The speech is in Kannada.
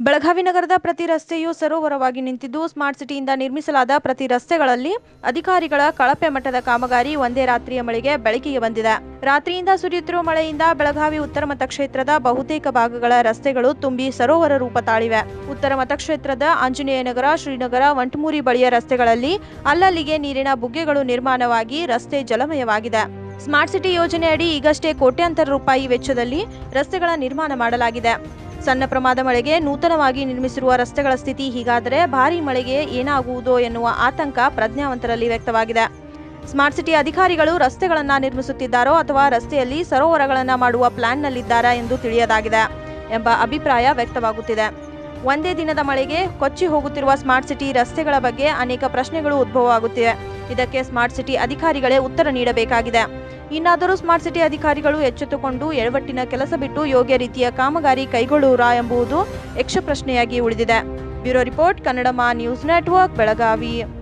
ಬೆಳಗಾವಿ ನಗರದ ಪ್ರತಿ ರಸ್ತೆಯೂ ಸರೋವರವಾಗಿ ನಿಂತಿದ್ದು ಸ್ಮಾರ್ಟ್ ಸಿಟಿಯಿಂದ ನಿರ್ಮಿಸಲಾದ ಪ್ರತಿ ರಸ್ತೆಗಳಲ್ಲಿ ಅಧಿಕಾರಿಗಳ ಕಳಪೆ ಮಟ್ಟದ ಕಾಮಗಾರಿ ಒಂದೇ ರಾತ್ರಿಯ ಮಳೆಗೆ ಬೆಳಕಿಗೆ ಬಂದಿದೆ ರಾತ್ರಿಯಿಂದ ಸುರಿಯುತ್ತಿರುವ ಮಳೆಯಿಂದ ಬೆಳಗಾವಿ ಉತ್ತರ ಮತಕ್ಷೇತ್ರದ ಬಹುತೇಕ ಭಾಗಗಳ ರಸ್ತೆಗಳು ತುಂಬಿ ಸರೋವರ ರೂಪ ತಾಳಿವೆ ಉತ್ತರ ಮತಕ್ಷೇತ್ರದ ಆಂಜನೇಯ ನಗರ ಶ್ರೀನಗರ ವಂಟಮೂರಿ ಬಳಿಯ ರಸ್ತೆಗಳಲ್ಲಿ ಅಲ್ಲಲ್ಲಿಗೆ ನೀರಿನ ಬುಗ್ಗೆಗಳು ನಿರ್ಮಾಣವಾಗಿ ರಸ್ತೆ ಜಲಮಯವಾಗಿದೆ ಸ್ಮಾರ್ಟ್ ಸಿಟಿ ಯೋಜನೆಯಡಿ ಈಗಷ್ಟೇ ಕೋಟ್ಯಾಂತರ ರೂಪಾಯಿ ವೆಚ್ಚದಲ್ಲಿ ರಸ್ತೆಗಳ ನಿರ್ಮಾಣ ಮಾಡಲಾಗಿದೆ ಸಣ್ಣ ಪ್ರಮಾದ ಮಳೆಗೆ ನೂತನವಾಗಿ ನಿರ್ಮಿಸಿರುವ ರಸ್ತೆಗಳ ಸ್ಥಿತಿ ಹೀಗಾದರೆ ಭಾರೀ ಮಳೆಗೆ ಏನಾಗುವುದೋ ಎನ್ನುವ ಆತಂಕ ಪ್ರಜ್ಞಾವಂತರಲ್ಲಿ ವ್ಯಕ್ತವಾಗಿದೆ ಸ್ಮಾರ್ಟ್ ಸಿಟಿ ಅಧಿಕಾರಿಗಳು ರಸ್ತೆಗಳನ್ನ ನಿರ್ಮಿಸುತ್ತಿದ್ದಾರೋ ಅಥವಾ ರಸ್ತೆಯಲ್ಲಿ ಸರೋವರಗಳನ್ನ ಮಾಡುವ ಪ್ಲಾನ್ನಲ್ಲಿದ್ದಾರಾ ಎಂದು ತಿಳಿಯದಾಗಿದೆ ಎಂಬ ಅಭಿಪ್ರಾಯ ವ್ಯಕ್ತವಾಗುತ್ತಿದೆ ಒಂದೇ ದಿನದ ಮಳೆಗೆ ಕೊಚ್ಚಿ ಹೋಗುತ್ತಿರುವ ಸ್ಮಾರ್ಟ್ ಸಿಟಿ ರಸ್ತೆಗಳ ಬಗ್ಗೆ ಅನೇಕ ಪ್ರಶ್ನೆಗಳು ಉದ್ಭವವಾಗುತ್ತಿವೆ ಇದಕ್ಕೆ ಸ್ಮಾರ್ಟ್ ಸಿಟಿ ಅಧಿಕಾರಿಗಳೇ ಉತ್ತರ ನೀಡಬೇಕಾಗಿದೆ ಇನ್ನಾದರೂ ಸ್ಮಾರ್ಟ್ ಸಿಟಿ ಅಧಿಕಾರಿಗಳು ಎಚ್ಚೆತ್ತುಕೊಂಡು ಎಡವಟ್ಟಿನ ಕೆಲಸ ಬಿಟ್ಟು ಯೋಗ್ಯ ರೀತಿಯ ಕಾಮಗಾರಿ ಕೈಗೊಳ್ಳುವುರಾ ಎಂಬುದು ಯಕ್ಷ ಪ್ರಶ್ನೆಯಾಗಿ ಉಳಿದಿದೆ ಬ್ಯೂರೋ ರಿಪೋರ್ಟ್ ಕನ್ನಡಮ ನ್ಯೂಸ್ ನೆಟ್ವರ್ಕ್ ಬೆಳಗಾವಿ